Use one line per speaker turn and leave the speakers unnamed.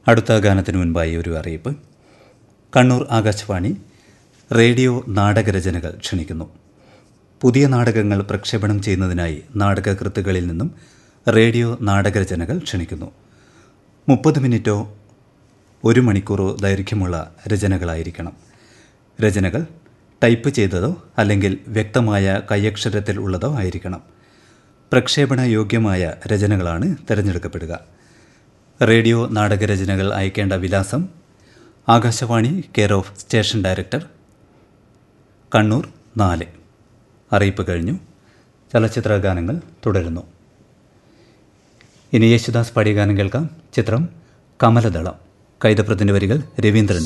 അടുത്ത ഗാനത്തിന് മുൻപായി ഒരു അറിയിപ്പ് കണ്ണൂർ ആകാശവാണി റേഡിയോ നാടകരചനകൾ ക്ഷണിക്കുന്നു പുതിയ നാടകങ്ങൾ പ്രക്ഷേപണം ചെയ്യുന്നതിനായി നാടകകൃത്തുകളിൽ നിന്നും റേഡിയോ നാടകരചനകൾ ക്ഷണിക്കുന്നു മുപ്പത് മിനിറ്റോ ഒരു മണിക്കൂറോ ദൈർഘ്യമുള്ള രചനകളായിരിക്കണം രചനകൾ ടൈപ്പ് ചെയ്തതോ അല്ലെങ്കിൽ വ്യക്തമായ കൈയക്ഷരത്തിൽ ഉള്ളതോ ആയിരിക്കണം പ്രക്ഷേപണ യോഗ്യമായ രചനകളാണ് തിരഞ്ഞെടുക്കപ്പെടുക റേഡിയോ നാടകരചനകൾ അയക്കേണ്ട വിലാസം Akashvani care of station director Kannur നാല് അറിയിപ്പ് കഴിഞ്ഞു ചലച്ചിത്ര ഗാനങ്ങൾ തുടരുന്നു ഇനി യേശുദാസ് പാടിയ ഗാനം കേൾക്കാം ചിത്രം കമലദളം കൈതപ്രതിൻ്റെ വരികൾ രവീന്ദ്രൻ